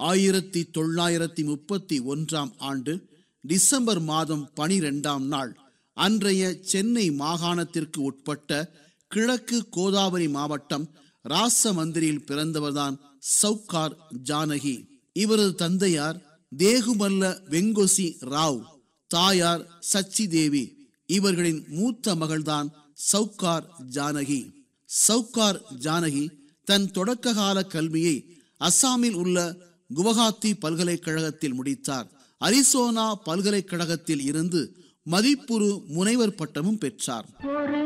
ஆயிரத்தி தொள்ளாயிரத்தி முப்பத்தி ஒன்றாம் ஆண்டு டிசம்பர் மாதம் பனிரெண்டாம் நாள் அன்றைய சென்னை மாகாணத்திற்கு உட்பட்ட கிழக்கு கோதாவரி மாவட்டம் ராசமந்திரியில் பிறந்தவர்தான் சவுகார் ஜானகி இவரது தந்தையார் தேகுமல்ல வெங்கோசி ராவ் தாயார் சச்சி தேவி இவர்களின் மூத்த மகள்தான் சவுகார் ஜானகி சவுகார் ஜானகி தன் தொடக்க கால கல்வியை அஸ்ஸாமில் உள்ள குவஹாத்தி பல்கலைக்கழகத்தில் முடித்தார் அரிசோனா பல்கலைக்கழகத்தில் இருந்து மதிப்புறு முனைவர் பட்டமும் பெற்றார்